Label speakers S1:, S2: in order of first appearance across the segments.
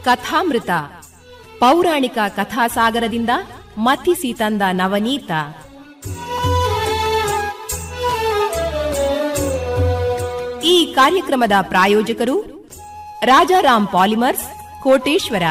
S1: ಕಥಾಮೃತ ಪೌರಾಣಿಕ ಕಥಾಸಾಗರದಿಂದ ಮಥಿಸಿ ತಂದ ನವನೀತ ಈ ಕಾರ್ಯಕ್ರಮದ ಪ್ರಾಯೋಜಕರು ರಾಜಾರಾಮ್ ಪಾಲಿಮರ್ಸ್ ಕೋಟೇಶ್ವರ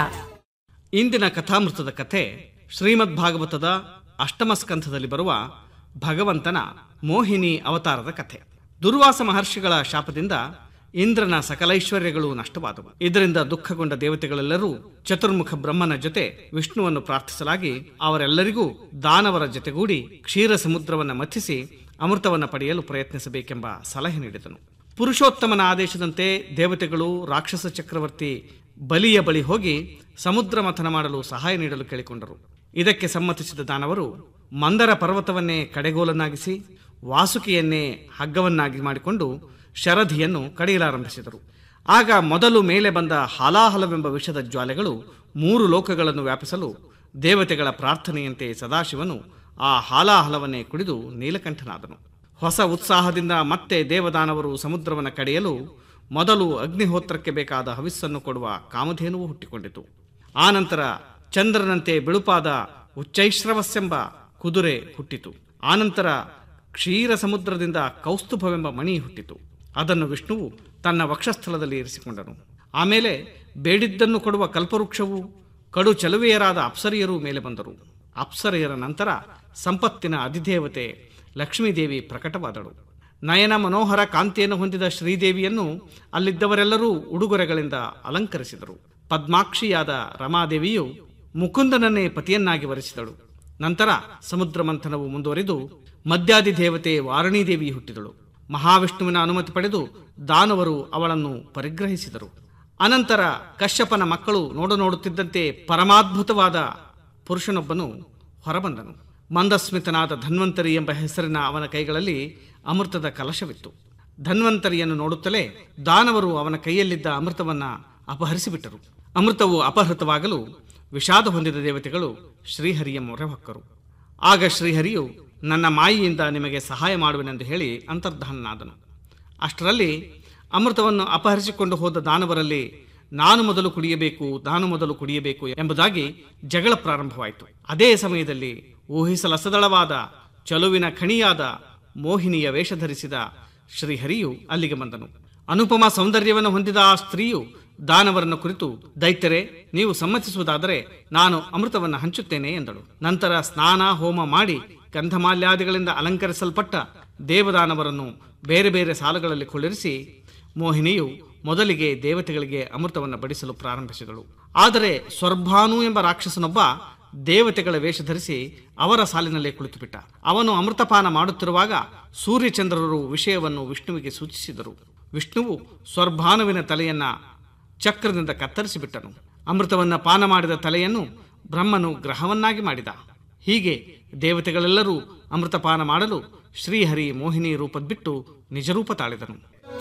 S2: ಇಂದಿನ ಕಥಾಮೃತದ ಕಥೆ ಶ್ರೀಮದ್ ಭಾಗವತದ ಅಷ್ಟಮ ಸ್ಕಂಧದಲ್ಲಿ ಬರುವ ಭಗವಂತನ ಮೋಹಿನಿ ಅವತಾರದ ಕಥೆ ದುರ್ವಾಸ ಮಹರ್ಷಿಗಳ ಶಾಪದಿಂದ ಇಂದ್ರನ ಸಕಲೈಶ್ವರ್ಯಗಳು ನಷ್ಟವಾದವು ಇದರಿಂದ ದುಃಖಗೊಂಡ ದೇವತೆಗಳೆಲ್ಲರೂ ಚತುರ್ಮುಖ ಬ್ರಹ್ಮನ ಜೊತೆ ವಿಷ್ಣುವನ್ನು ಪ್ರಾರ್ಥಿಸಲಾಗಿ ಅವರೆಲ್ಲರಿಗೂ ದಾನವರ ಜೊತೆಗೂಡಿ ಕ್ಷೀರ ಸಮುದ್ರವನ್ನು ಮಥಿಸಿ ಅಮೃತವನ್ನು ಪಡೆಯಲು ಪ್ರಯತ್ನಿಸಬೇಕೆಂಬ ಸಲಹೆ ನೀಡಿದನು ಪುರುಷೋತ್ತಮನ ಆದೇಶದಂತೆ ದೇವತೆಗಳು ರಾಕ್ಷಸ ಚಕ್ರವರ್ತಿ ಬಲಿಯ ಬಳಿ ಹೋಗಿ ಸಮುದ್ರ ಮಥನ ಮಾಡಲು ಸಹಾಯ ನೀಡಲು ಕೇಳಿಕೊಂಡರು ಇದಕ್ಕೆ ಸಮ್ಮತಿಸಿದ ದಾನವರು ಮಂದರ ಪರ್ವತವನ್ನೇ ಕಡೆಗೋಲನ್ನಾಗಿಸಿ ವಾಸುಕಿಯನ್ನೇ ಹಗ್ಗವನ್ನಾಗಿ ಮಾಡಿಕೊಂಡು ಶರಧಿಯನ್ನು ಕಡಿಯಲಾರಂಭಿಸಿದರು ಆಗ ಮೊದಲು ಮೇಲೆ ಬಂದ ಹಾಲಾಹಲವೆಂಬ ವಿಷದ ಜ್ವಾಲೆಗಳು ಮೂರು ಲೋಕಗಳನ್ನು ವ್ಯಾಪಿಸಲು ದೇವತೆಗಳ ಪ್ರಾರ್ಥನೆಯಂತೆ ಸದಾಶಿವನು ಆ ಹಾಲಾಹಲವನ್ನೇ ಕುಡಿದು ನೀಲಕಂಠನಾದನು ಹೊಸ ಉತ್ಸಾಹದಿಂದ ಮತ್ತೆ ದೇವದಾನವರು ಸಮುದ್ರವನ್ನು ಕಡೆಯಲು ಮೊದಲು ಅಗ್ನಿಹೋತ್ರಕ್ಕೆ ಬೇಕಾದ ಹವಿಸ್ಸನ್ನು ಕೊಡುವ ಕಾಮಧೇನುವು ಹುಟ್ಟಿಕೊಂಡಿತು ಆನಂತರ ಚಂದ್ರನಂತೆ ಬಿಳುಪಾದ ಉಚ್ಚೈಶ್ರವಸ್ಸೆಂಬ ಕುದುರೆ ಹುಟ್ಟಿತು ಆನಂತರ ಕ್ಷೀರ ಸಮುದ್ರದಿಂದ ಕೌಸ್ತುಭವೆಂಬ ಮಣಿ ಹುಟ್ಟಿತು ಅದನ್ನು ವಿಷ್ಣುವು ತನ್ನ ವಕ್ಷಸ್ಥಳದಲ್ಲಿ ಇರಿಸಿಕೊಂಡನು ಆಮೇಲೆ ಬೇಡಿದ್ದನ್ನು ಕೊಡುವ ಕಲ್ಪವೃಕ್ಷವು ಕಡು ಚಲುವೆಯರಾದ ಅಪ್ಸರಿಯರು ಮೇಲೆ ಬಂದರು ಅಪ್ಸರೆಯರ ನಂತರ ಸಂಪತ್ತಿನ ಅಧಿದೇವತೆ ಲಕ್ಷ್ಮೀದೇವಿ ಪ್ರಕಟವಾದಳು ನಯನ ಮನೋಹರ ಕಾಂತಿಯನ್ನು ಹೊಂದಿದ ಶ್ರೀದೇವಿಯನ್ನು ಅಲ್ಲಿದ್ದವರೆಲ್ಲರೂ ಉಡುಗೊರೆಗಳಿಂದ ಅಲಂಕರಿಸಿದರು ಪದ್ಮಾಕ್ಷಿಯಾದ ರಮಾದೇವಿಯು ಮುಕುಂದನನ್ನೇ ಪತಿಯನ್ನಾಗಿ ವರಿಸಿದಳು ನಂತರ ಸಮುದ್ರ ಮಂಥನವು ಮುಂದುವರಿದು ಮದ್ಯಾದಿ ದೇವತೆ ವಾರಣೀದೇವಿ ಹುಟ್ಟಿದಳು ಮಹಾವಿಷ್ಣುವಿನ ಅನುಮತಿ ಪಡೆದು ದಾನವರು ಅವಳನ್ನು ಪರಿಗ್ರಹಿಸಿದರು ಅನಂತರ ಕಶ್ಯಪನ ಮಕ್ಕಳು ನೋಡ ನೋಡುತ್ತಿದ್ದಂತೆ ಪರಮಾದ್ಭುತವಾದ ಪುರುಷನೊಬ್ಬನು ಹೊರಬಂದನು ಮಂದಸ್ಮಿತನಾದ ಧನ್ವಂತರಿ ಎಂಬ ಹೆಸರಿನ ಅವನ ಕೈಗಳಲ್ಲಿ ಅಮೃತದ ಕಲಶವಿತ್ತು ಧನ್ವಂತರಿಯನ್ನು ನೋಡುತ್ತಲೇ ದಾನವರು ಅವನ ಕೈಯಲ್ಲಿದ್ದ ಅಮೃತವನ್ನ ಅಪಹರಿಸಿಬಿಟ್ಟರು ಅಮೃತವು ಅಪಹೃತವಾಗಲು ವಿಷಾದ ಹೊಂದಿದ ದೇವತೆಗಳು ಶ್ರೀಹರಿಯ ಮೊರೆ ಹೊಕ್ಕರು ಆಗ ಶ್ರೀಹರಿಯು ನನ್ನ ಮಾಯಿಯಿಂದ ನಿಮಗೆ ಸಹಾಯ ಮಾಡುವೆನೆಂದು ಹೇಳಿ ಅಂತರ್ಧಾನನಾದನು ಅಷ್ಟರಲ್ಲಿ ಅಮೃತವನ್ನು ಅಪಹರಿಸಿಕೊಂಡು ಹೋದ ದಾನವರಲ್ಲಿ ನಾನು ಮೊದಲು ಕುಡಿಯಬೇಕು ನಾನು ಮೊದಲು ಕುಡಿಯಬೇಕು ಎಂಬುದಾಗಿ ಜಗಳ ಪ್ರಾರಂಭವಾಯಿತು ಅದೇ ಸಮಯದಲ್ಲಿ ಊಹಿಸಲಸದಳವಾದ ಚಲುವಿನ ಖಣಿಯಾದ ಮೋಹಿನಿಯ ವೇಷ ಧರಿಸಿದ ಶ್ರೀಹರಿಯು ಅಲ್ಲಿಗೆ ಬಂದನು ಅನುಪಮ ಸೌಂದರ್ಯವನ್ನು ಹೊಂದಿದ ಆ ಸ್ತ್ರೀಯು ದಾನವರನ್ನು ಕುರಿತು ದೈತ್ಯರೇ ನೀವು ಸಮ್ಮತಿಸುವುದಾದರೆ ನಾನು ಅಮೃತವನ್ನು ಹಂಚುತ್ತೇನೆ ಎಂದಳು ನಂತರ ಸ್ನಾನ ಹೋಮ ಮಾಡಿ ಗಂಧಮಾಲ್ಯಾದಿಗಳಿಂದ ಅಲಂಕರಿಸಲ್ಪಟ್ಟ ದೇವದಾನವರನ್ನು ಬೇರೆ ಬೇರೆ ಸಾಲುಗಳಲ್ಲಿ ಕುಳ್ಳಿರಿಸಿ ಮೋಹಿನಿಯು ಮೊದಲಿಗೆ ದೇವತೆಗಳಿಗೆ ಅಮೃತವನ್ನು ಬಡಿಸಲು ಪ್ರಾರಂಭಿಸಿದಳು ಆದರೆ ಸ್ವರ್ಭಾನು ಎಂಬ ರಾಕ್ಷಸನೊಬ್ಬ ದೇವತೆಗಳ ವೇಷ ಧರಿಸಿ ಅವರ ಸಾಲಿನಲ್ಲೇ ಕುಳಿತುಬಿಟ್ಟ ಅವನು ಅಮೃತಪಾನ ಮಾಡುತ್ತಿರುವಾಗ ಸೂರ್ಯಚಂದ್ರರು ವಿಷಯವನ್ನು ವಿಷ್ಣುವಿಗೆ ಸೂಚಿಸಿದರು ವಿಷ್ಣುವು ಸ್ವರ್ಭಾನುವಿನ ತಲೆಯನ್ನ ಚಕ್ರದಿಂದ ಕತ್ತರಿಸಿಬಿಟ್ಟನು ಅಮೃತವನ್ನ ಪಾನ ಮಾಡಿದ ತಲೆಯನ್ನು ಬ್ರಹ್ಮನು ಗ್ರಹವನ್ನಾಗಿ ಮಾಡಿದ ಹೀಗೆ ದೇವತೆಗಳೆಲ್ಲರೂ ಅಮೃತಪಾನ ಮಾಡಲು ಶ್ರೀಹರಿ ಮೋಹಿನಿ ರೂಪದ್ಬಿಟ್ಟು ನಿಜರೂಪ ತಾಳಿದನು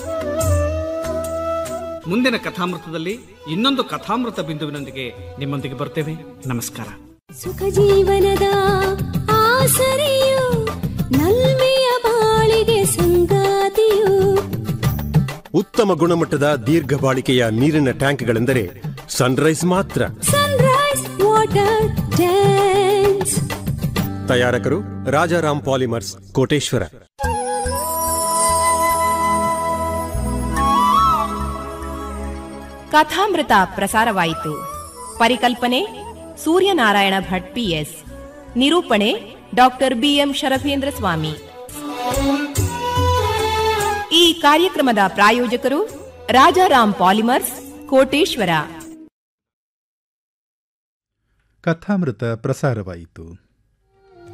S2: ಮುಂದಿನ ಕಥಾಮೃತದಲ್ಲಿ ಇನ್ನೊಂದು ಕಥಾಮೃತ ಬಿಂದುವಿನೊಂದಿಗೆ ನಿಮ್ಮೊಂದಿಗೆ ಬರ್ತೇವೆ ನಮಸ್ಕಾರ
S3: ಸುಖ ಜೀವನದ ಆಸರೆಯು ನಲ್ಮೆಯ ಬಾಳಿಗೆ ಸಂಗಾತಿಯು
S4: ಉತ್ತಮ ಗುಣಮಟ್ಟದ ದೀರ್ಘ ಬಾಳಿಕೆಯ ನೀರಿನ ಟ್ಯಾಂಕ್ಗಳೆಂದರೆ ಸನ್ರೈಸ್ ಮಾತ್ರ
S3: ಸನ್ರೈಸ್ ವಾಟರ್ ಟ್ಯಾಂಕ್ಸ್
S4: ತಯಾರಕರು ರಾಜಾರಾಮ್ ಪಾಲಿಮರ್ಸ್ ಕೋಟೇಶ್ವರ
S1: ಕಥಾಮೃತ ಪ್ರಸಾರವಾಯಿತು ಪರಿಕಲ್ಪನೆ ಸೂರ್ಯನಾರಾಯಣ ಭಟ್ ಪಿಎಸ್ ನಿರೂಪಣೆ ಡಾಕ್ಟರ್ ಬಿಎಂ ಶರಭೇಂದ್ರ ಸ್ವಾಮಿ ಈ ಕಾರ್ಯಕ್ರಮದ ಪ್ರಾಯೋಜಕರು ರಾಜಾರಾಮ್ ಪಾಲಿಮರ್ಸ್ ಕೋಟೇಶ್ವರ
S5: ಕಥಾಮೃತ ಪ್ರಸಾರವಾಯಿತು